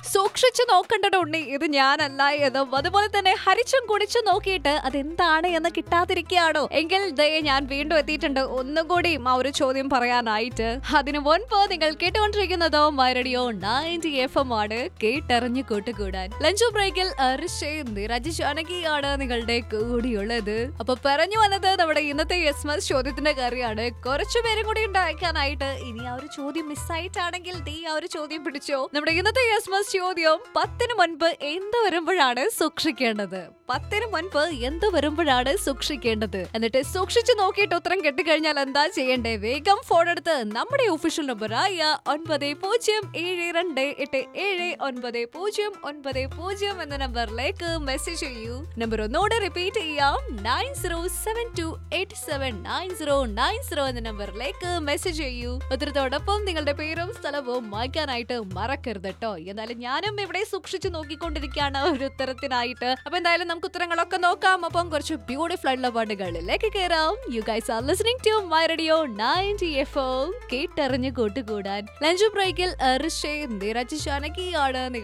സൂക്ഷിച്ചു നോക്കേണ്ടത് ഉണ്ണി ഇത് ഞാനല്ല എന്നും അതുപോലെ തന്നെ ഹരിച്ചും കുടിച്ചു നോക്കിയിട്ട് അതെന്താണ് എന്ന് കിട്ടാതിരിക്കുകയാണോ എങ്കിൽ ദേ ഞാൻ വീണ്ടും എത്തിയിട്ടുണ്ട് ഒന്നുകൂടി ആ ഒരു ചോദ്യം പറയാനായിട്ട് അതിനു മുൻപ് നിങ്ങൾ കേട്ടുകൊണ്ടിരിക്കുന്നതോ മൈറഡിയോ നയൻറ്റി എഫ് എം ആണ് കേട്ടറിഞ്ഞു കൂട്ടുകൂടാൻ ലഞ്ച് ബ്രേക്കിൽ നിരജ് ജാനകിയാണ് നിങ്ങളുടെ കൂടിയുള്ളത് അപ്പൊ പറഞ്ഞു വന്നത് നമ്മുടെ ഇന്നത്തെ എസ് എസ് ചോദ്യത്തിന്റെ കാര്യമാണ് കുറച്ചു പേരും കൂടി ഉണ്ടാക്കാനായിട്ട് ഇനി ആ ഒരു ചോദ്യം മിസ്സായിട്ടാണെങ്കിൽ ദേ ആ ഒരു ചോദ്യം പിടിച്ചോ നമ്മുടെ ഇന്നത്തെ എസ് എസ് ചോദ്യം പത്തിന് മുൻപ് എന്ത് വരുമ്പോഴാണ് സൂക്ഷിക്കേണ്ടത് പത്തിന് മുൻപ് എന്ത് വരുമ്പോഴാണ് സൂക്ഷിക്കേണ്ടത് എന്നിട്ട് സൂക്ഷിച്ചു നോക്കിയിട്ട് ഉത്തരം കെട്ടിക്കഴിഞ്ഞാൽ എന്താ ചെയ്യണ്ടേ വേഗം ഫോൺ എടുത്ത് നമ്മുടെ ഒഫീഷ്യൽ നമ്പറായ ഒൻപത് പൂജ്യം ഏഴ് രണ്ട് എട്ട് ഏഴ് ഒൻപത് പൂജ്യം ഒൻപത് പൂജ്യം എന്ന നമ്പറിലേക്ക് മെസ്സേജ് ചെയ്യൂ നമ്പർ ഒന്നോടെ റിപ്പീറ്റ് ചെയ്യാം nine zero seven two eight seven nine zero nine zero എന്ന നമ്പറിലേക്ക് മെസ്സേജ് ചെയ്യൂ ഉത്തരത്തോടൊപ്പം നിങ്ങളുടെ പേരും സ്ഥലവും മായ്ക്കാനായിട്ട് മറക്കരുത് കേട്ടോ എന്നാലും ഞാനും ഇവിടെ സൂക്ഷിച്ചു നോക്കിക്കൊണ്ടിരിക്കുകയാണ് ഒരു ഉത്തരത്തിനായിട്ട് അപ്പൊ എന്തായാലും നമുക്ക് ഉത്തരങ്ങളൊക്കെ നോക്കാം അപ്പം കുറച്ച് ബ്യൂട്ടിഫുൾ ആയിട്ടുള്ള പാട്ടുകളിലേക്ക് കയറാം you guys are listening to my radio ninety F കേട്ടറിഞ്ഞ് കൂട്ടുകൂടാൻ ലഞ്ച് ബ്രേക്കിൽ നിരജ് ജാനകിയാണ്